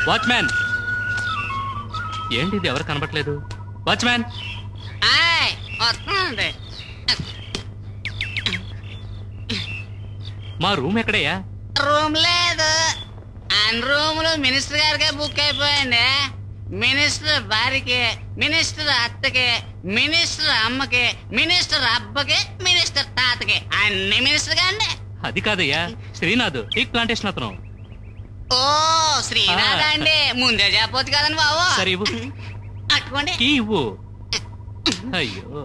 Watchman ఏంటి ఇది ఎవరు కనబట్లేదు వాచ్మ్యాన్ ఆయ్ వస్తున్నానండి మా రూమ్ ఎక్కడయ్యా రూమ్ లేదు అన్ని రూములు మినిస్టర్ గారికే బుక్ అయిపోయింది మినిస్టర్ భార్యకి మినిస్టర్ అత్తకి మినిస్టర్ అమ్మకి మినిస్టర్ అబ్బకి మినిస్టర్ తాతకి అన్ని మినిస్టర్ గాండి అది కాదయ్యా శ్రీనాథ్ టీ ప్లాంటేషన్ అతను ఓ శ్రీనాథ్ అండి ముందే చెప్పొచ్చు కదండి బాబు సరే ఇవ్వు అట్టుకోండి కీ ఇవ్వు అయ్యో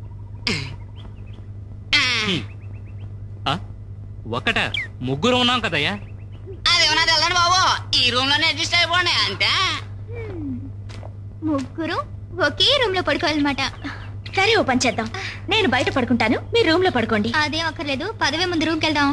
హ్మ్. ఆ? ఒకట ముగ్గురు ఉన్నాం కదయ్యా అదేమన్నా తెల్లండి బాబు ఈ రూమ్ లోనే అడ్జస్ట్ అయిపోండి అంతే ముగ్గురు ఒకే రూమ్ లో పడుకోవాలన్నమాట సరే ఓ పని చేద్దాం నేను బయట పడుకుంటాను మీరు రూమ్ లో పడుకోండి అదేం అక్కర్లేదు పదవే ముందు రూమ్కి వెళ్దాం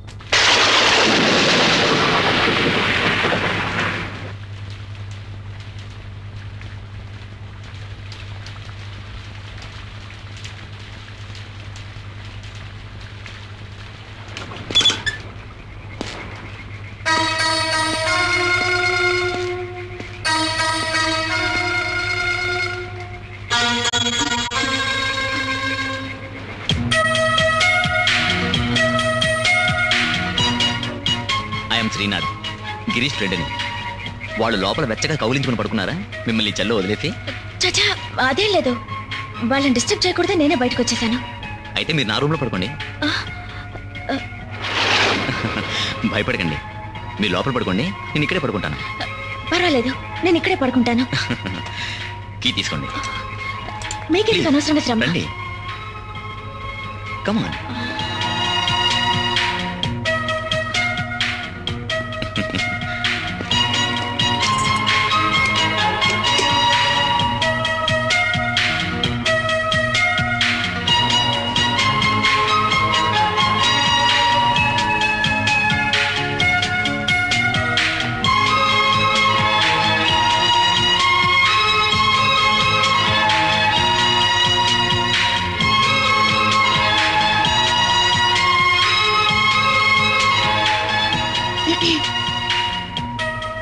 ఐఎమ్ శ్రీనాథ్ గిరీష్ ఫ్రెండ్ని వాళ్ళు లోపల వెచ్చగా కౌలించుకుని పడుకున్నారా మిమ్మల్ని ఈ చెల్లో వదిలేసి చచా అదేం లేదు వాళ్ళని డిస్టర్బ్ చేయకూడదు నేనే బయటకు వచ్చేసాను అయితే మీరు నా రూమ్లో పడుకోండి భయపడకండి మీరు లోపల పడుకోండి నేను ఇక్కడే పడుకుంటాను పర్వాలేదు నేను ఇక్కడే పడుకుంటాను కీ తీసుకోండి మీకు అనవసరంగా శ్రమ రండి కమాన్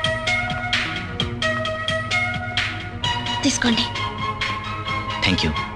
తీసుకోండి థ్యాంక్ యూ